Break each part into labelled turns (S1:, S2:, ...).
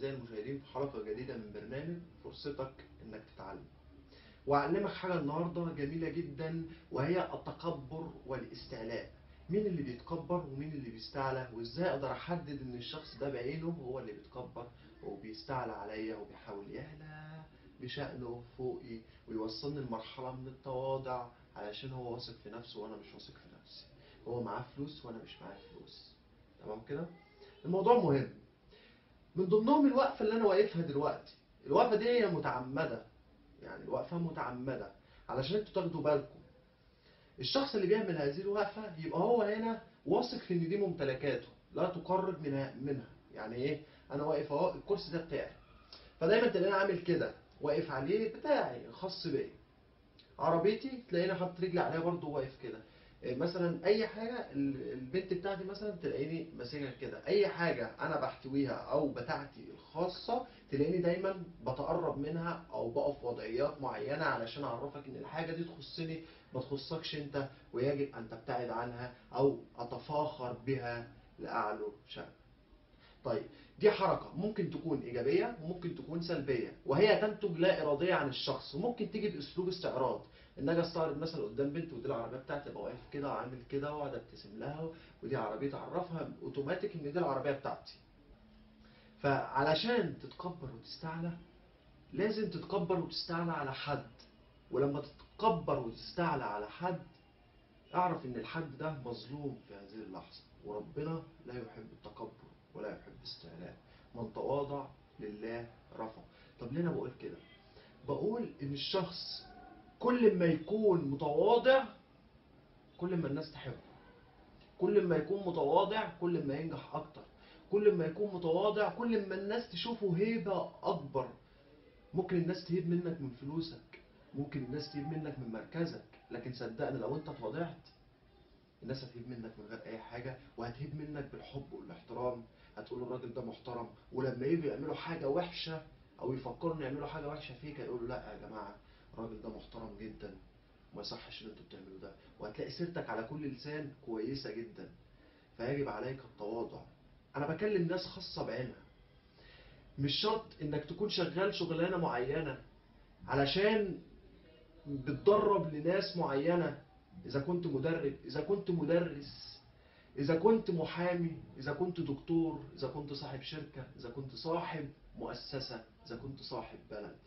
S1: أعزائي المشاهدين في حلقة جديدة من برنامج فرصتك إنك تتعلم وأعلمك حاجة النهاردة جميلة جدا وهي التكبر والاستعلاء مين اللي بيتكبر ومين اللي بيستعلى وإزاي أقدر أحدد إن الشخص ده بعينه هو اللي بيتكبر وبيستعلى عليا وبيحاول يعلى بشأنه فوقي ويوصلني لمرحلة من التواضع علشان هو واثق في نفسه وأنا مش واثق في نفسي هو معاه فلوس وأنا مش معايا فلوس تمام كده الموضوع مهم من ضمنهم الوقفة اللي أنا واقفها دلوقتي الوقفة دي هي متعمدة يعني الوقفة متعمدة علشان انتوا تاخدوا بالكم الشخص اللي بيعمل هذه الوقفة يبقى هو هنا واثق في ان دي ممتلكاته لا تقرب منها منها يعني ايه انا واقف اهو الكرسي ده بتاعي فدايما تلاقيني عامل كده واقف عليه بتاعي خاص بيا عربيتي تلاقيني حاطط رجلي عليها برضه واقف كده إيه مثلا اي حاجه ال- البنت بتاعتي مثلا تلاقيني ماسكها كده اي حاجه انا بحتويها او بتاعتي الخاصه تلاقيني دايما بتقرب منها او بقف وضعيات معينه علشان اعرفك ان الحاجه دي تخصني ما تخصكش انت ويجب ان تبتعد عنها او اتفاخر بها لاعلو شأن طيب دي حركة ممكن تكون إيجابية وممكن تكون سلبية وهي تنتج لا إرادية عن الشخص وممكن تيجي بأسلوب استعراض إن أجي أستعرض مثلا قدام بنت ودي العربية بتاعتي أبقى واقف كده وعامل كده وأقعد أبتسم لها ودي عربية تعرفها أوتوماتيك إن دي العربية بتاعتي فعلشان تتكبر وتستعلى لازم تتكبر وتستعلى على حد ولما تتكبر وتستعلى على حد اعرف ان الحد ده مظلوم في هذه اللحظة وربنا لا يحب التكبر ولا يحب الاستعلاء من تواضع لله رفع طب ليه انا بقول كده بقول ان الشخص كل ما يكون متواضع كل ما الناس تحبه كل ما يكون متواضع كل ما ينجح اكتر كل ما يكون متواضع كل ما الناس تشوفه هيبة اكبر ممكن الناس تهيب منك من فلوسك ممكن الناس تهيب منك من مركزك لكن صدقني لو انت اتواضعت الناس هتهيب منك من غير اي حاجه وهتهيب منك بالحب والاحترام هتقول الراجل ده محترم ولما يجوا يعملوا حاجه وحشه او يفكروا ان يعملوا حاجه وحشه فيك هيقولوا لا يا جماعه الراجل ده محترم جدا وما يصحش اللي انتوا بتعملوه ده وهتلاقي سيرتك على كل لسان كويسه جدا فيجب عليك التواضع انا بكلم ناس خاصه بعينها مش شرط انك تكون شغال شغلانه معينه علشان بتدرب لناس معينه إذا كنت مدرب إذا كنت مدرس إذا كنت محامي إذا كنت دكتور إذا كنت صاحب شركة إذا كنت صاحب مؤسسة إذا كنت صاحب بلد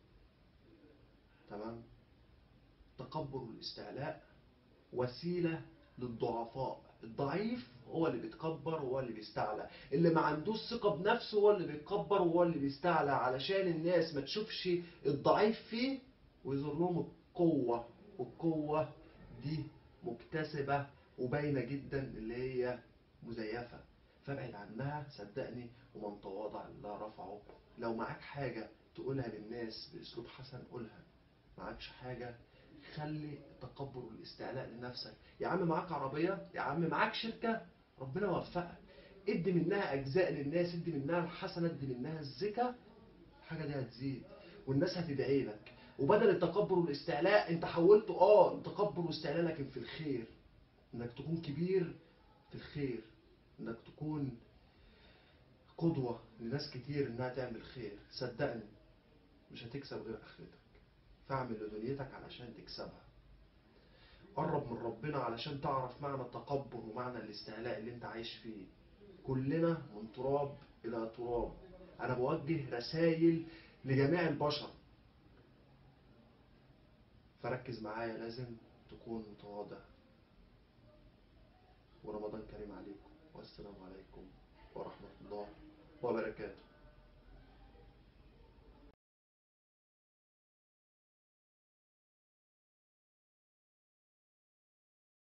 S1: تمام تكبر والاستعلاء وسيلة للضعفاء الضعيف هو اللي بيتكبر وهو اللي بيستعلى اللي ما عندوش ثقة بنفسه هو اللي بيتكبر وهو اللي بيستعلى علشان الناس ما تشوفش الضعيف فيه ويظهر لهم القوة والقوة دي مكتسبة وباينة جدا اللي هي مزيفة فابعد عنها صدقني ومن تواضع الله رفعه لو معاك حاجة تقولها للناس بأسلوب حسن قولها معاكش حاجة خلي التكبر والاستعلاء لنفسك يا عم معاك عربية يا عم معاك شركة ربنا وفقك ادي منها أجزاء للناس ادي منها الحسنة ادي منها الزكاة الحاجة دي هتزيد والناس هتدعي لك وبدل التكبر والاستعلاء انت حولته اه تكبر واستعلاء لكن في الخير انك تكون كبير في الخير انك تكون قدوة لناس كتير انها تعمل خير صدقني مش هتكسب غير اخرتك فاعمل لدنيتك علشان تكسبها قرب من ربنا علشان تعرف معنى التكبر ومعنى الاستعلاء اللي انت عايش فيه كلنا من تراب الى تراب انا بوجه رسائل لجميع البشر فركز معايا لازم تكون متواضع ورمضان كريم عليكم والسلام عليكم ورحمة الله وبركاته